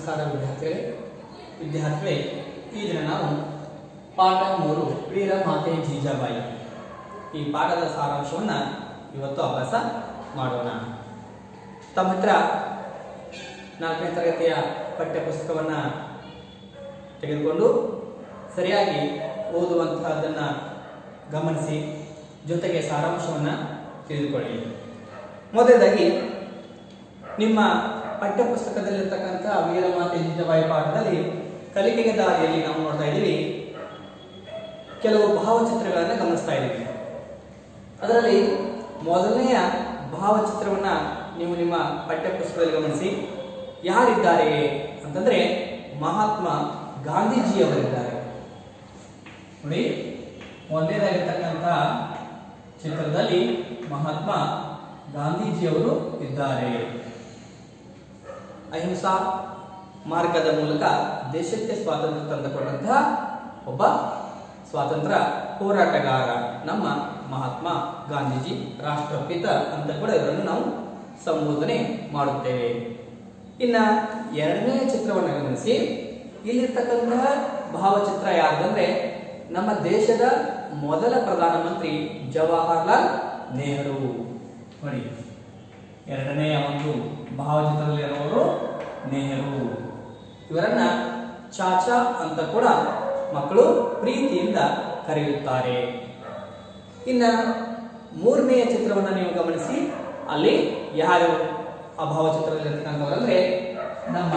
ನಮಸ್ಕಾರ ವಿದ್ಯಾರ್ಥಿಗಳೇ ವಿದ್ಯಾರ್ಥಿಗಳೇ ಈ ದಿನ ನಾವು ಪಾಠ ಮೂರು ವೀರ ಮಾತೆ ಜೀಜಾಬಾಯಿ ಈ ಪಾಠದ ಸಾರಾಂಶವನ್ನು ಇವತ್ತು ಅಭ್ಯಾಸ ಮಾಡೋಣ ತಮ್ಮ ಹತ್ರ ನಾಲ್ಕನೇ ತರಗತಿಯ ಪಠ್ಯ ಪುಸ್ತಕವನ್ನು ತೆಗೆದುಕೊಂಡು ಸರಿಯಾಗಿ ಓದುವಂತಹದ್ದನ್ನು ಗಮನಿಸಿ ಜೊತೆಗೆ ಸಾರಾಂಶವನ್ನು ತಿಳಿದುಕೊಳ್ಳಿ ಮೊದಲದಾಗಿ ನಿಮ್ಮ ಪಠ್ಯಪುಸ್ತಕದಲ್ಲಿರ್ತಕ್ಕಂಥ ವೀರಮಾತೆ ಜಿಜಬಾಯಿ ಪಾಠದಲ್ಲಿ ಕಲಿಕೆಗೆ ದಾರಿಯಲ್ಲಿ ನಾವು ನೋಡ್ತಾ ಇದ್ದೀವಿ ಕೆಲವು ಭಾವಚಿತ್ರಗಳನ್ನು ಗಮನಿಸ್ತಾ ಇದ್ದೀವಿ ಅದರಲ್ಲಿ ಮೊದಲನೆಯ ಭಾವಚಿತ್ರವನ್ನ ನೀವು ನಿಮ್ಮ ಪಠ್ಯಪುಸ್ತಕದಲ್ಲಿ ಗಮನಿಸಿ ಯಾರಿದ್ದಾರೆ ಅಂತಂದ್ರೆ ಮಹಾತ್ಮ ಗಾಂಧೀಜಿಯವರಿದ್ದಾರೆ ನೋಡಿ ಮೊದಲನೇದಾಗಿರ್ತಕ್ಕಂಥ ಚಿತ್ರದಲ್ಲಿ ಮಹಾತ್ಮ ಗಾಂಧೀಜಿಯವರು ಇದ್ದಾರೆ ಅಹಿಂಸಾ ಮಾರ್ಗದ ಮೂಲಕ ದೇಶಕ್ಕೆ ಸ್ವಾತಂತ್ರ್ಯ ತಂದುಕೊಂಡಂತಹ ಒಬ್ಬ ಸ್ವಾತಂತ್ರ್ಯ ಹೋರಾಟಗಾರ ನಮ್ಮ ಮಹಾತ್ಮ ಗಾಂಧೀಜಿ ರಾಷ್ಟ್ರಪಿತ ಅಂತ ಕೂಡ ಇವರನ್ನು ನಾವು ಸಂಬೋಧನೆ ಮಾಡುತ್ತೇವೆ ಇನ್ನ ಎರಡನೇ ಚಿತ್ರವನ್ನು ಗಮನಿಸಿ ಇಲ್ಲಿರ್ತಕ್ಕಂತಹ ಭಾವಚಿತ್ರ ಯಾರ್ದಂದ್ರೆ ನಮ್ಮ ದೇಶದ ಮೊದಲ ಪ್ರಧಾನಮಂತ್ರಿ ಜವಾಹರ್ಲಾಲ್ ನೆಹರು ನೋಡಿ ಎರಡನೆಯ ಒಂದು ಭಾವಚಿತ್ರದಲ್ಲಿರುವವರು ನೆಹರು ಇವರನ್ನ ಚಾಚಾ ಅಂತ ಕೂಡ ಮಕ್ಕಳು ಪ್ರೀತಿಯಿಂದ ಕರೆಯುತ್ತಾರೆ ಇನ್ನ ಮೂರನೆಯ ಚಿತ್ರವನ್ನ ನೀವು ಗಮನಿಸಿ ಅಲ್ಲಿ ಯಾರು ಆ ಭಾವಚಿತ್ರದಲ್ಲಿರ್ತಕ್ಕಂಥವರಂದ್ರೆ ನಮ್ಮ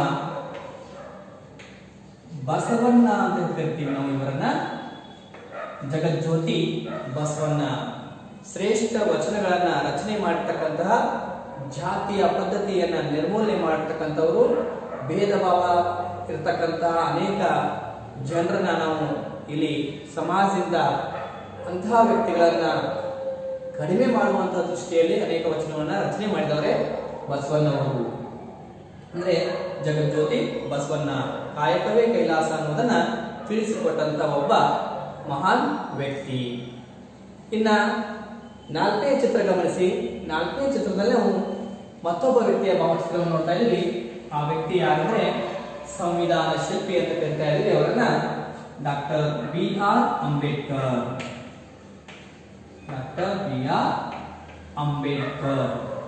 ಬಸವಣ್ಣ ಅಂತ ಕರಿತೀವಿ ನಾವು ಇವರನ್ನ ಜಗಜ್ಯೋತಿ ಬಸವಣ್ಣ ಶ್ರೇಷ್ಠ ವಚನಗಳನ್ನ ರಚನೆ ಮಾಡಿರ್ತಕ್ಕಂತಹ ಜಾತಿಯ ಪದ್ಧತಿಯನ್ನ ನಿರ್ಮೂಲನೆ ಮಾಡಿರ್ತಕ್ಕಂಥವರು ಭೇದ ಭಾವ ಇರತಕ್ಕಂತಹ ಅನೇಕ ಜನರನ್ನ ನಾವು ಇಲ್ಲಿ ಸಮಾಜದಿಂದ ಅಂತಹ ವ್ಯಕ್ತಿಗಳನ್ನ ಕಡಿಮೆ ಮಾಡುವಂತಹ ದೃಷ್ಟಿಯಲ್ಲಿ ಅನೇಕ ವಚನವನ್ನ ರಚನೆ ಮಾಡಿದವರೇ ಬಸವಣ್ಣವರು ಅಂದ್ರೆ ಜಗಜ್ಯೋತಿ ಬಸವಣ್ಣ ಕಾಯಕವೇ ಕೈಲಾಸ ಅನ್ನೋದನ್ನ ತಿಳಿಸಿಕೊಟ್ಟಂತ ಒಬ್ಬ ಮಹಾನ್ ವ್ಯಕ್ತಿ ಇನ್ನ ನಾಲ್ಕನೇ ಚಿತ್ರ ಗಮನಿಸಿ ನಾಲ್ಕನೇ ಚಿತ್ರದಲ್ಲಿ ನಾವು ಮತ್ತೊಬ್ಬ ವ್ಯಕ್ತಿಯ ಭಾವಚಿತ್ರವನ್ನು ನೋಡ್ತಾ ಇದ್ದೀವಿ ಆ ವ್ಯಕ್ತಿ ಯಾರಂದ್ರೆ ಸಂವಿಧಾನ ಶಿಲ್ಪಿ ಅಂತ ಕರಿತಾ ಇದ್ದೀವಿ ಅವರನ್ನ doctor B R Ambedkar doctor B R Ambedkar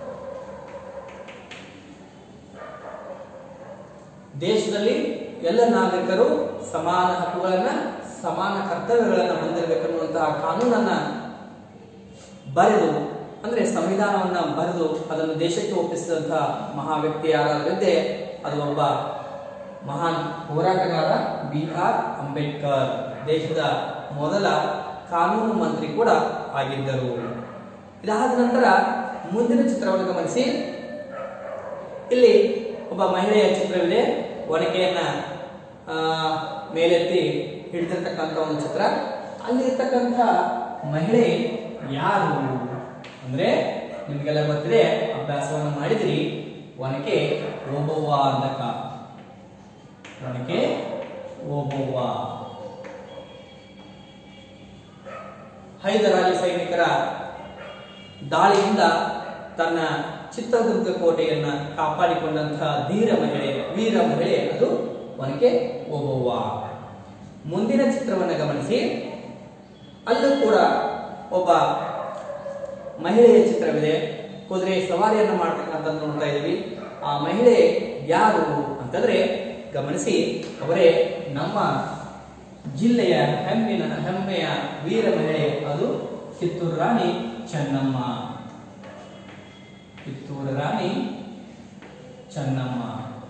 ದೇಶದಲ್ಲಿ ಎಲ್ಲ ನಾಗರಿಕರು ಸಮಾನ ಹಕ್ಕುಗಳನ್ನ ಸಮಾನ ಕರ್ತವ್ಯಗಳನ್ನ ಹೊಂದಿರಬೇಕನ್ನುವಂತಹ ಕಾನೂನನ್ನ ಬರೆದು ಅಂದ್ರೆ ಸಂವಿಧಾನವನ್ನ ಬರೆದು ಅದನ್ನು ದೇಶಕ್ಕೆ ಒಪ್ಪಿಸಿದಂತಹ ಮಹಾ ವ್ಯಕ್ತಿ ಯಾರಾದ್ರಿದ್ದೆ ಅದು ಒಬ್ಬ ಮಹಾನ್ ಹೋರಾಟಗಾರ ಬಿ ಆರ್ ಅಂಬೇಡ್ಕರ್ ದೇಶದ ಮೊದಲ ಕಾನೂನು ಮಂತ್ರಿ ಕೂಡ ಆಗಿದ್ದರು ಇದಾದ ನಂತರ ಮುಂದಿನ ಚಿತ್ರವನ್ನು ಗಮನಿಸಿ ಇಲ್ಲಿ ಒಬ್ಬ ಮಹಿಳೆಯ ಚಿತ್ರವಿದೆ ಒನಕೆಯನ್ನ ಆ, ಮೇಲೆತ್ತಿ ಹಿಡಿದಿರ್ತಕ್ಕಂಥ ಒಂದು ಚಿತ್ರ ಅಲ್ಲಿರ್ತಕ್ಕಂಥ ಮಹಿಳೆ ಯಾರು ಅಂದ್ರೆ ನಿಮಗೆಲ್ಲ ಗೊತ್ತಿದೆ ಅಭ್ಯಾಸವನ್ನು ಮಾಡಿದ್ರಿ ಒನಕೆ ಓಬವ್ವ ಅಂದಕ ಒನಕೆ ಓಬವ್ವ ಹೈದರಾಲಿ ಸೈನಿಕರ ದಾಳಿಯಿಂದ ತನ್ನ ಚಿತ್ರದುರ್ಗ ಕೋಟೆಯನ್ನ ಕಾಪಾಡಿಕೊಂಡಂತಹ ಧೀರ ಮಹಿಳೆ ವೀರ ಮಹಿಳೆ ಅದು ಒನಕೆ ಓಬವ್ವ ಮುಂದಿನ ಚಿತ್ರವನ್ನು ಗಮನಿಸಿ ಅಲ್ಲೂ ಕೂಡ ಒಬ್ಬ ಮಹಿಳೆಯ ಚಿತ್ರವಿದೆ ಕುದುರೆ ಸವಾರಿಯನ್ನು ಮಾಡ್ತಕ್ಕಂಥದ್ದು ನೋಡ್ತಾ ಇದ್ದೀವಿ ಆ ಮಹಿಳೆ ಯಾರು ಅಂತಂದ್ರೆ ಗಮನಿಸಿ ಅವರೇ ನಮ್ಮ ಜಿಲ್ಲೆಯ ಹೆಮ್ಮಿನ ಹೆಮ್ಮೆಯ ವೀರ ಮಹಿಳೆ ಅದು ಕಿತ್ತೂರು ರಾಣಿ ಚೆನ್ನಮ್ಮ ಕಿತ್ತೂರು ರಾಣಿ ಚೆನ್ನಮ್ಮ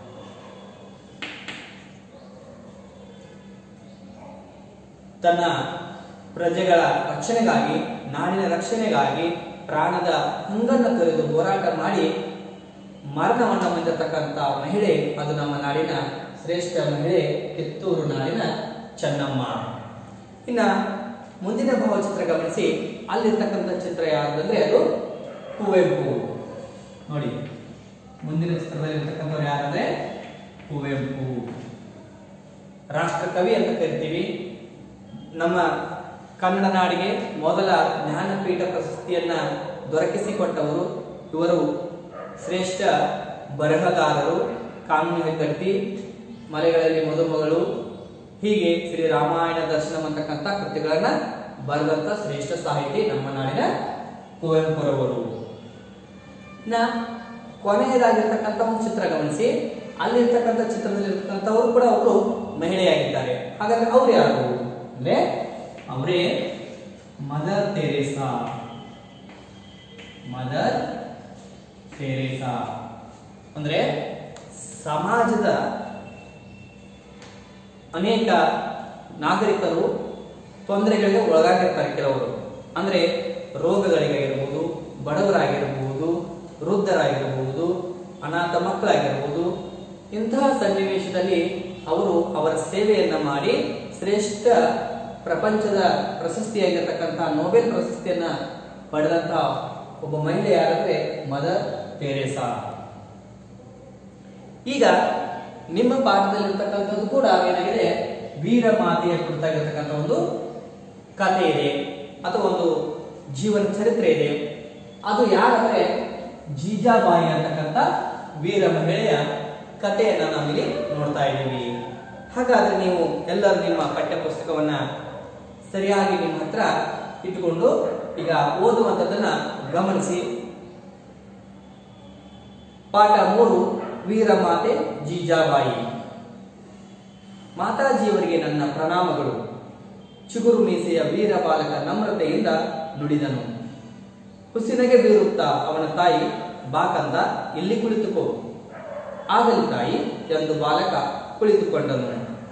ತನ್ನ ಪ್ರಜೆಗಳ ರಕ್ಷಣೆಗಾಗಿ ನಾಡಿನ ರಕ್ಷಣೆಗಾಗಿ ಪ್ರಾಣದ ಹಂಗನ್ನು ತೊರೆದು ಹೋರಾಟ ಮಾಡಿ ಮರಣವನ್ನು ಹೊಂದಿರತಕ್ಕಂಥ ಮಹಿಳೆ ಅದು ನಮ್ಮ ನಾಡಿನ ಶ್ರೇಷ್ಠ ಮಹಿಳೆ ಕಿತ್ತೂರು ನಾಡಿನ ಚೆನ್ನಮ್ಮ ಇನ್ನ ಮುಂದಿನ ಭಾವಚಿತ್ರ ಗಮನಿಸಿ ಅಲ್ಲಿರ್ತಕ್ಕಂಥ ಚಿತ್ರ ಯಾರ್ದಂದ್ರೆ ಅದು ಕುವೆಂಪು ನೋಡಿ ಮುಂದಿನ ಚಿತ್ರದಲ್ಲಿ ಇರ್ತಕ್ಕಂಥವ್ರು ಯಾರಂದ್ರೆ ಕುವೆಂಪು ರಾಷ್ಟ್ರಕವಿ ಅಂತ ಕರಿತೀವಿ ನಮ್ಮ ಕನ್ನಡ ನಾಡಿಗೆ ಮೊದಲ ಜ್ಞಾನಪೀಠ ಪ್ರಶಸ್ತಿಯನ್ನ ದೊರಕಿಸಿಕೊಟ್ಟವರು ಇವರು ಶ್ರೇಷ್ಠ ಬರಹಗಾರರು ಕಾನೂನು ಹೆಗ್ಗಟ್ಟಿ ಮಲೆಗಳಲ್ಲಿ ಮದುಮಗಳು ಹೀಗೆ ಶ್ರೀ ರಾಮಾಯಣ ದರ್ಶನಂ ಅಂತಕ್ಕಂಥ ಕೃತಿಗಳನ್ನ ಬರೆದಂತ ಶ್ರೇಷ್ಠ ಸಾಹಿತಿ ನಮ್ಮ ನಾಡಿನ ಕುವೆಂಪುರವರು ನ ಕೊನೆಯದಾಗಿರ್ತಕ್ಕಂಥ ಒಂದು ಚಿತ್ರ ಗಮನಿಸಿ ಅಲ್ಲಿರ್ತಕ್ಕಂಥ ಚಿತ್ರದಲ್ಲಿ ಇರ್ತಕ್ಕಂಥವರು ಕೂಡ ಅವರು ಮಹಿಳೆಯಾಗಿದ್ದಾರೆ ಹಾಗಾದ್ರೆ ಅವ್ರು ಯಾರು ಅಂದ್ರೆ ಅವರೇ ಮದರ್ ತೆರೇಸಾ ಮದರ್ ತೆರೇಸಾ ಅಂದ್ರೆ ಸಮಾಜದ ಅನೇಕ ನಾಗರಿಕರು ತೊಂದರೆಗಳಿಗೆ ಒಳಗಾಗಿರ್ತಾರೆ ಕೆಲವರು ಅಂದ್ರೆ ರೋಗಗಳಿಗಾಗಿರ್ಬೋದು ಬಡವರಾಗಿರ್ಬೋದು ವೃದ್ಧರಾಗಿರ್ಬೋದು ಅನಾಥ ಮಕ್ಕಳಾಗಿರ್ಬೋದು ಇಂತಹ ಸನ್ನಿವೇಶದಲ್ಲಿ ಅವರು ಅವರ ಸೇವೆಯನ್ನ ಮಾಡಿ ಶ್ರೇಷ್ಠ ಪ್ರಪಂಚದ ಪ್ರಶಸ್ತಿಯಾಗಿರ್ತಕ್ಕಂತಹ ನೊಬೆಲ್ ಪ್ರಶಸ್ತಿಯನ್ನ ಪಡೆದಂತಹ ಒಬ್ಬ ಮಹಿಳೆ ಯಾರಂದ್ರೆ ಮದರ್ ತೆರೇಸಾ ಈಗ ನಿಮ್ಮ ಪಾಠದಲ್ಲಿರ್ತಕ್ಕಂಥದ್ದು ಕೂಡ ಏನಾಗಿದೆ ವೀರ ಮಾತೆಯ ಕುರಿತಾಗಿರ್ತಕ್ಕಂಥ ಒಂದು ಕಥೆ ಇದೆ ಅಥವಾ ಒಂದು ಜೀವನ ಚರಿತ್ರೆ ಇದೆ ಅದು ಯಾರಂದ್ರೆ ಜೀಜಾಬಾಯಿ ಅಂತಕ್ಕಂಥ ವೀರ ಮಹಿಳೆಯ ಕಥೆಯನ್ನ ನಾವಿಲ್ಲಿ ನೋಡ್ತಾ ಇದ್ದೀವಿ ಹಾಗಾದ್ರೆ ನೀವು ಎಲ್ಲರೂ ನಿಮ್ಮ ಪಠ್ಯ ಪುಸ್ತಕವನ್ನ ಸರಿಯಾಗಿ ನಿಮ್ಮ ಹತ್ರ ಇಟ್ಟುಕೊಂಡು ಈಗ ಓದುವಂಥದ್ದನ್ನ ಗಮನಿಸಿ ಪಾಠ ಮೂರು ವೀರಮಾತೆ ಜೀಜಾಬಾಯಿ ಮಾತಾಜಿಯವರಿಗೆ ನನ್ನ ಪ್ರಣಾಮಗಳು ಚಿಗುರು ಮೀಸೆಯ ವೀರ ಬಾಲಕ ನಮ್ರತೆಯಿಂದ ನುಡಿದನು ಹುಸಿನಗೆ ಬೀರುತ್ತಾ ಅವನ ತಾಯಿ ಬಾಕಂದ ಇಲ್ಲಿ ಕುಳಿತುಕೋ ಆಗಲಿ ತಾಯಿ ಎಂದು ಬಾಲಕ ಕುಳಿತುಕೊಂಡನು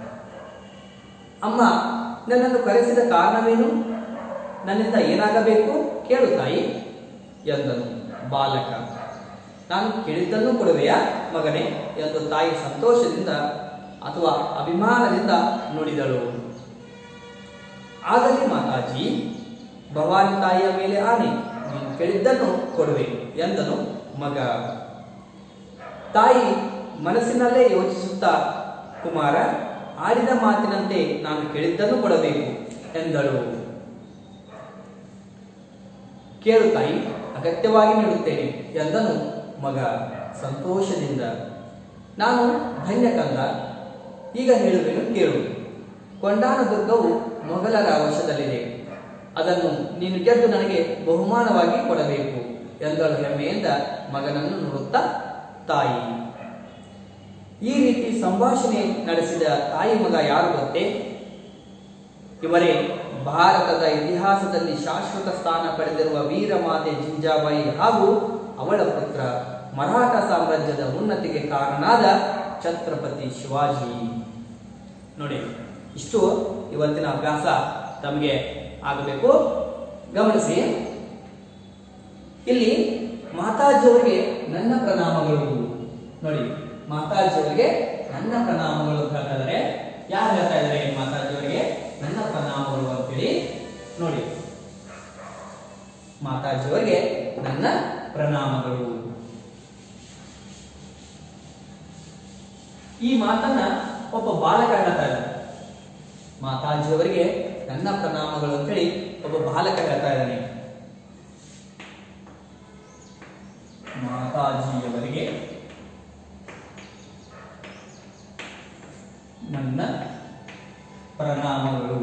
ಅಮ್ಮ ನನ್ನನ್ನು ಕರೆಸಿದ ಕಾರಣವೇನು ನನ್ನಿಂದ ಏನಾಗಬೇಕು ಕೇಳು ತಾಯಿ ಎಂದನು ಬಾಲಕ ನಾನು ಕೇಳಿದ್ದನ್ನು ಕೊಡುವೆಯಾ ಮಗನೇ ಎಂದು ತಾಯಿ ಸಂತೋಷದಿಂದ ಅಥವಾ ಅಭಿಮಾನದಿಂದ ನುಡಿದಳು ಆಗಲಿ ಮಾತಾಜಿ ಭವಾನಿ ತಾಯಿಯ ಮೇಲೆ ಆನೆ ನೀನು ಕೇಳಿದ್ದನ್ನು ಕೊಡುವೆ ಎಂದನು ಮಗ ತಾಯಿ ಮನಸ್ಸಿನಲ್ಲೇ ಯೋಚಿಸುತ್ತಾ ಕುಮಾರ ಆಡಿದ ಮಾತಿನಂತೆ ನಾನು ಕೇಳಿದ್ದನ್ನು ಕೊಡಬೇಕು ಎಂದಳು ಕೇಳು ತಾಯಿ ಅಗತ್ಯವಾಗಿ ನೀಡುತ್ತೇನೆ ಎಂದನು ಮಗ ಸಂತೋಷದಿಂದ ನಾನು ಧನ್ಯ ಕಂದ ಈಗ ಹೇಳುವೆನು ಕೇಳು ಕೊಂಡಾನ ದುರ್ಗವು ಮೊಘಲರ ವಶದಲ್ಲಿದೆ ಅದನ್ನು ನೀನು ಗೆದ್ದು ನನಗೆ ಬಹುಮಾನವಾಗಿ ಕೊಡಬೇಕು ಎಂದಳು ಹೆಮ್ಮೆಯಿಂದ ಮಗನನ್ನು ನೋಡುತ್ತಾ ತಾಯಿ ಈ ರೀತಿ ಸಂಭಾಷಣೆ ನಡೆಸಿದ ತಾಯಿ ಮಗ ಯಾರು ಗೊತ್ತೇ ಇವರೇ ಭಾರತದ ಇತಿಹಾಸದಲ್ಲಿ ಶಾಶ್ವತ ಸ್ಥಾನ ಪಡೆದಿರುವ ವೀರಮಾತೆ ಜಿಂಜಾಬಾಯಿ ಹಾಗೂ ಅವಳ ಪುತ್ರ ಮರಾಠ ಸಾಮ್ರಾಜ್ಯದ ಉನ್ನತಿಗೆ ಕಾರಣನಾದ ಛತ್ರಪತಿ ಶಿವಾಜಿ ನೋಡಿ ಇಷ್ಟು ಇವತ್ತಿನ ಅಭ್ಯಾಸ ತಮಗೆ ಆಗಬೇಕು ಗಮನಿಸಿ ಇಲ್ಲಿ ಮಾತಾಜಿಯವರಿಗೆ ನನ್ನ ಪ್ರಣಾಮಗಳು ನೋಡಿ ಮಾತಾಜಿಯವರಿಗೆ ನನ್ನ ಪ್ರಣಾಮಗಳು ಅಂತ ಹೇಳ್ತಾ ಇದ್ದಾರೆ ಯಾರು ಹೇಳ್ತಾ ಇದ್ದಾರೆ ಮಾತಾಜಿಯವರಿಗೆ ನನ್ನ ಪ್ರಣಾಮಗಳು ಅಂತೇಳಿ ನೋಡಿ ಮಾತಾಜಿಯವರಿಗೆ ನನ್ನ ಪ್ರಣಾಮಗಳು ಈ ಮಾತನ್ನ ಒಬ್ಬ ಬಾಲಕ ಹೇಳ್ತಾ ಇದ್ದಾನೆ ಮಾತಾಜಿಯವರಿಗೆ ನನ್ನ ಪ್ರಣಾಮಗಳು ಅಂತೇಳಿ ಒಬ್ಬ ಬಾಲಕ ಹೇಳ್ತಾ ಇದ್ದಾನೆ ಮಾತಾಜಿಯವರಿಗೆ ನನ್ನ ಪ್ರಣಾಮಗಳು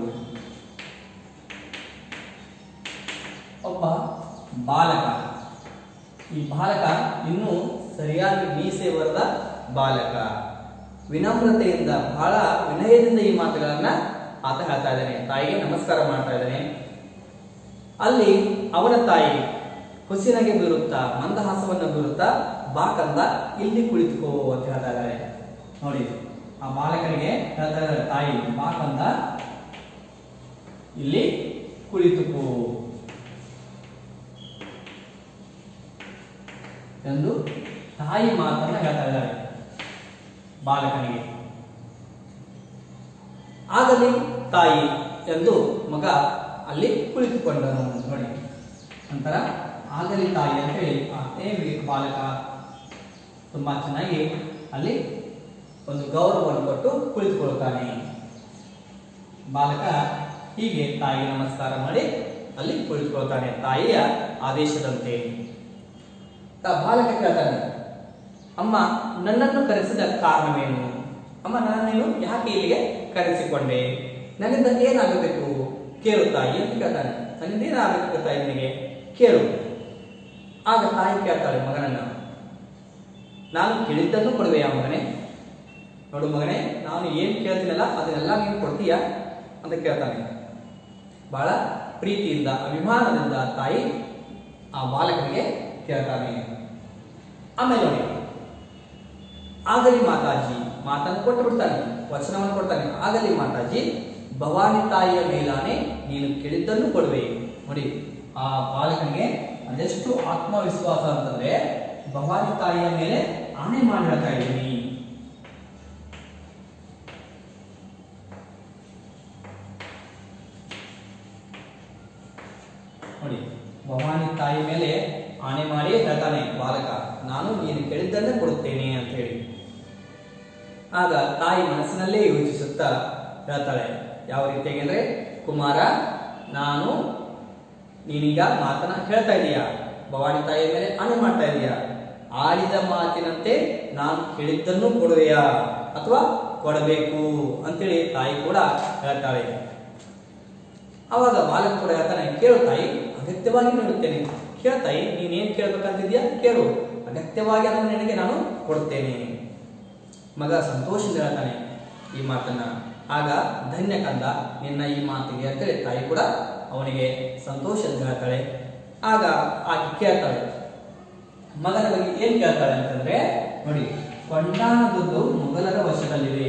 ಒಬ್ಬ ಬಾಲಕ ಈ ಬಾಲಕ ಇನ್ನೂ ಸರಿಯಾಗಿ ಮೀಸೆ ಬರದ ಬಾಲಕ ವಿನಮ್ರತೆಯಿಂದ ಬಹಳ ವಿನಯದಿಂದ ಈ ಮಾತುಗಳನ್ನ ಆತ ಹೇಳ್ತಾ ಇದ್ದಾನೆ ತಾಯಿಗೆ ನಮಸ್ಕಾರ ಮಾಡ್ತಾ ಇದ್ದಾನೆ ಅಲ್ಲಿ ಅವನ ತಾಯಿ ಹುಸಿನಗೆ ಬೀರುತ್ತಾ ಮಂದಹಾಸವನ್ನು ಬೀರುತ್ತಾ ಬಾಕಂದ ಇಲ್ಲಿ ಕುಳಿತುಕೋ ಅಂತ ಹೇಳ್ತಾ ಇದ್ದಾರೆ ನೋಡಿ ಆ ಬಾಲಕನಿಗೆ ಹೇಳ್ತಾ ಇದ್ದಾರೆ ತಾಯಿ ಬಾಕಂದ ಇಲ್ಲಿ ಕುಳಿತುಕೋ ಎಂದು ತಾಯಿ ಮಾತನ್ನ ಹೇಳ್ತಾ ಇದ್ದಾರೆ ಬಾಲಕನಿಗೆ ಆಗಲಿ ತಾಯಿ ಎಂದು ಮಗ ಅಲ್ಲಿ ಕುಳಿತುಕೊಂಡನು ನೋಡಿ ನಂತರ ಆಗಲಿ ತಾಯಿ ಅಂತ ಹೇಳಿ ಅದೇ ವಿ- ಬಾಲಕ ತುಂಬಾ ಚೆನ್ನಾಗಿ ಅಲ್ಲಿ ಒಂದು ಗೌರವವನ್ನು ಕೊಟ್ಟು ಕುಳಿತುಕೊಳ್ತಾನೆ ಬಾಲಕ ಹೀಗೆ ತಾಯಿಗೆ ನಮಸ್ಕಾರ ಮಾಡಿ ಅಲ್ಲಿ ಕುಳಿತುಕೊಳ್ತಾನೆ ತಾಯಿಯ ಆದೇಶದಂತೆ ತ- ಬಾಲಕ ಕೇಳ್ತಾನೆ ಅಮ್ಮ ನನ್ನನ್ನು ಕರೆಸಿದ ಕಾರಣವೇನು ಅಮ್ಮ ನಾನು ನೀನು ಯಾಕೆ ಇಲ್ಲಿಗೆ ಕರೆಸಿಕೊಂಡೆ ನನ್ನಿಂದ ಏನಾಗಬೇಕು ಕೇಳು ತಾಯಿ ಅಂತ ಕೇಳ್ತಾನೆ ನನ್ನಿಂದ ಏನಾಗಬೇಕು ತಾಯಿ ನಿನಗೆ ಕೇಳು ಆಗ ತಾಯಿ ಕೇಳ್ತಾಳೆ ಮಗನನ್ನ ನಾನು ಕೇಳಿದ್ದನ್ನು ಕೊಡುವೆಯಾ ಮಗನೇ ನೋಡು ಮಗನೇ ನಾನು ಏನ್ ಕೇಳ್ತೀನಲ್ಲ ಅದನ್ನೆಲ್ಲ ನೀನು ಕೊಡ್ತೀಯಾ ಅಂತ ಕೇಳ್ತಾನೆ ಬಹಳ ಪ್ರೀತಿಯಿಂದ ಅಭಿಮಾನದಿಂದ ತಾಯಿ ಆ ಬಾಲಕನಿಗೆ ಕೇಳ್ತಾನೆ ಆಮೇಲೆ ನೋಡಿ ಆಗಲಿ ಮಾತಾಜಿ ಮಾತನ್ನು ಕೊಟ್ಟು ಬಿಡ್ತಾನೆ ವಚನವನ್ನು ಕೊಡ್ತಾನೆ ಆಗಲಿ ಮಾತಾಜಿ ಭವಾನಿ ತಾಯಿಯ ಮೇಲಾನೆ ನೀನು ಕೇಳಿದ್ದನ್ನು ಕೊಡುವೆ ನೋಡಿ ಆ ಬಾಲಕನಿಗೆ ಅದೆಷ್ಟು ಆತ್ಮವಿಶ್ವಾಸ ಅಂತಂದ್ರೆ ಭವಾನಿ ತಾಯಿಯ ಮೇಲೆ ಆನೆ ಮಾಡಿ ಹೇಳ್ತಾ ಇದ್ದೀನಿ ನೋಡಿ ಭವಾನಿ ತಾಯಿ ಮೇಲೆ ಆಣೆ ಮಾಡಿ ಹೇಳ್ತಾನೆ ಬಾಲಕ ನಾನು ನೀನು ಕೇಳಿದ್ದನ್ನೇ ಕೊಡುತ್ತೇನೆ ಅಂತ ಹೇಳಿ ಆಗ ತಾಯಿ ಮನಸ್ಸಿನಲ್ಲೇ ಯೋಚಿಸುತ್ತಾ ಹೇಳ್ತಾಳೆ ಯಾವ ರೀತಿಯಾಗಿ ಅಂದ್ರೆ ಕುಮಾರ ನಾನು ನೀನೀಗ ಮಾತನ್ನ ಹೇಳ್ತಾ ಇದೀಯಾ ಭವಾನಿ ತಾಯಿಯ ಮೇಲೆ ಆಣೆ ಮಾಡ್ತಾ ಇದೀಯಾ ಆಡಿದ ಮಾತಿನಂತೆ ನಾನು ಕೇಳಿದ್ದನ್ನು ಕೊಡುವೆಯಾ ಅಥವಾ ಕೊಡಬೇಕು ಅಂತೇಳಿ ತಾಯಿ ಕೂಡ ಹೇಳ್ತಾಳೆ ಅವಾಗ ಬಾಲಕ ಕೂಡ ಹೇಳ್ತಾನೆ ಕೇಳು ತಾಯಿ ಅಗತ್ಯವಾಗಿ ನೀಡುತ್ತೇನೆ ಕೇಳು ತಾಯಿ ನೀನೇನ್ ಕೇಳ್ಬೇಕಂತಿದ್ಯಾ ಕೇಳು ಅಗತ್ಯವಾಗಿ ಅದನ್ನು ನಿನಗೆ ನಾನು ಕೊಡ್ತೇನೆ ಮಗ ಸಂತೋಷದಿಂದ ಹೇಳ್ತಾನೆ ಈ ಮಾತನ್ನ ಆಗ ಧನ್ಯ ಕಂದ ನಿನ್ನ ಈ ಮಾತಿಗೆ ಅಂತೇಳಿ ತಾಯಿ ಕೂಡ ಅವನಿಗೆ ಸಂತೋಷದಿಂದ ಹೇಳ್ತಾಳೆ ಆಗ ಆಕೆ ಕೇಳ್ತಾಳೆ ಮಗನ ಬಗ್ಗೆ ಏನ್ ಕೇಳ್ತಾಳೆ ಅಂತಂದ್ರೆ ನೋಡಿ ಕೊಂಡಾನದುರ್ಗ ಮೊಘಲರ ವಶದಲ್ಲಿದೆ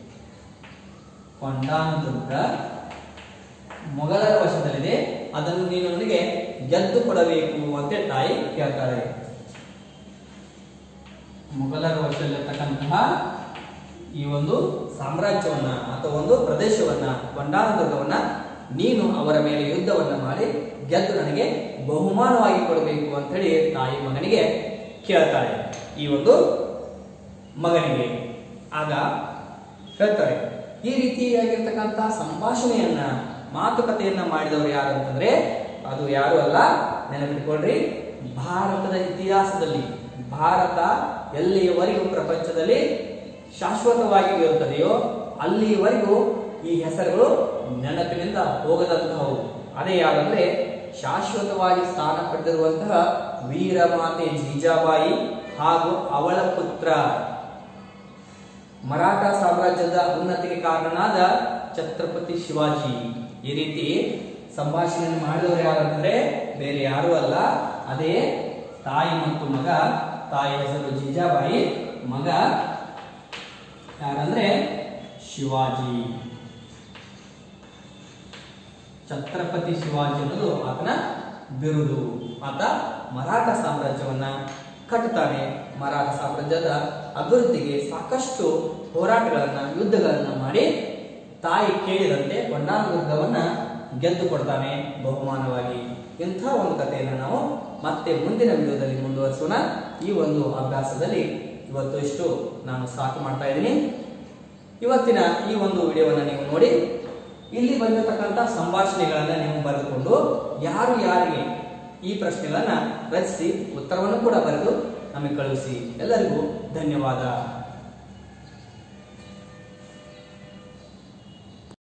ಕೊಂಡಾನದುರ್ಗ ಮೊಘಲರ ವಶದಲ್ಲಿದೆ ಅದನ್ನು ನೀನು ನನಗೆ ಗೆದ್ದು ಕೊಡಬೇಕು ಅಂತ ತಾಯಿ ಕೇಳ್ತಾಳೆ ಮೊಘಲರ ವಶದಲ್ಲಿರ್ತಕ್ಕಂತಹ ಈ ಒಂದು ಸಾಮ್ರಾಜ್ಯವನ್ನ ಅಥವಾ ಒಂದು ಪ್ರದೇಶವನ್ನ ಕೊಂಡಾನದುರ್ಗವನ್ನ ನೀನು ಅವರ ಮೇಲೆ ಯುದ್ಧವನ್ನ ಮಾಡಿ ಗೆದ್ದು ನನಗೆ ಬಹುಮಾನವಾಗಿ ಕೊಡಬೇಕು ಅಂತ ಹೇಳಿ ತಾಯಿ ಮಗನಿಗೆ ಕೇಳ್ತಾಳೆ ಈ ಒಂದು ಮಗನಿಗೆ ಆಗ ಹೇಳ್ತಾರೆ ಈ ರೀತಿಯಾಗಿರ್ತಕ್ಕಂತಹ ಸಂಭಾಷಣೆಯನ್ನ ಮಾತುಕತೆಯನ್ನ ಮಾಡಿದವರು ಯಾರು ಅಂತಂದ್ರೆ ಅದು ಯಾರು ಅಲ್ಲ ನೆನಪಿಟ್ಕೊಳ್ರಿ ಭಾರತದ ಇತಿಹಾಸದಲ್ಲಿ ಭಾರತ ಎಲ್ಲಿಯವರೆಗೂ ಪ್ರಪಂಚದಲ್ಲಿ ಶಾಶ್ವತವಾಗಿ ಇರುತ್ತದೆಯೋ ಅಲ್ಲಿಯವರೆಗೂ ಈ ಹೆಸರುಗಳು ನೆನಪಿನಿಂದ ಹೋಗದಂತಹವು ಅದೇ ಯಾವಂದ್ರೆ ಶಾಶ್ವತವಾಗಿ ಸ್ಥಾನ ಪಡೆದಿರುವಂತಹ ವೀರಮಾತೆ ಜೀಜಾಬಾಯಿ ಹಾಗೂ ಅವಳ ಪುತ್ರ ಮರಾಠ ಸಾಮ್ರಾಜ್ಯದ ಉನ್ನತಿಗೆ ಕಾರಣನಾದ ಛತ್ರಪತಿ ಶಿವಾಜಿ ಈ ರೀತಿ ಸಂಭಾಷಣೆ ಮಾಡಿದವರು ಯಾರಂದ್ರೆ ಬೇರೆ ಯಾರು ಅಲ್ಲ ಅದೇ ತಾಯಿ ಮತ್ತು ಮಗ ತಾಯಿ ಹೆಸರು ಜೀಜಾಬಾಯಿ ಮಗ ಯಾರಂದ್ರೆ ಶಿವಾಜಿ ಛತ್ರಪತಿ ಶಿವಾಜಿ ಅನ್ನೋದು ಆತನ ಬಿರುದು ಆತ ಮರಾಠ ಸಾಮ್ರಾಜ್ಯವನ್ನ ಕಟ್ಟುತ್ತಾನೆ ಮರಾಠ ಸಾಮ್ರಾಜ್ಯದ ಅಭಿವೃದ್ಧಿಗೆ ಸಾಕಷ್ಟು ಹೋರಾಟಗಳನ್ನ ಯುದ್ಧಗಳನ್ನ ಮಾಡಿ ತಾಯಿ ಕೇಳಿದಂತೆ ಕೊಂಡಾನದುರ್ಗವನ್ನ ಗೆದ್ದು ಕೊಡ್ತಾನೆ ಬಹುಮಾನವಾಗಿ ಇಂಥ ಒಂದು ಕಥೆಯನ್ನು ನಾವು ಮತ್ತೆ ಮುಂದಿನ ವಿಡಿಯೋದಲ್ಲಿ ಮುಂದುವರಿಸೋಣ ಈ ಒಂದು ಅಭ್ಯಾಸದಲ್ಲಿ ಇವತ್ತು ಇಷ್ಟು ನಾನು ಸಾಕು ಮಾಡ್ತಾ ಇದ್ದೀನಿ ಇವತ್ತಿನ ಈ ಒಂದು ವಿಡಿಯೋವನ್ನು ನೀವು ನೋಡಿ ಇಲ್ಲಿ ಬಂದಿರತಕ್ಕಂಥ ಸಂಭಾಷಣೆಗಳನ್ನ ನೀವು ಬರೆದುಕೊಂಡು ಯಾರು ಯಾರಿಗೆ ಈ ಪ್ರಶ್ನೆಗಳನ್ನ ರಚಿಸಿ ಉತ್ತರವನ್ನು ಕೂಡ ಬರೆದು ನಮಗೆ ಕಳುಹಿಸಿ ಎಲ್ಲರಿಗೂ ಧನ್ಯವಾದ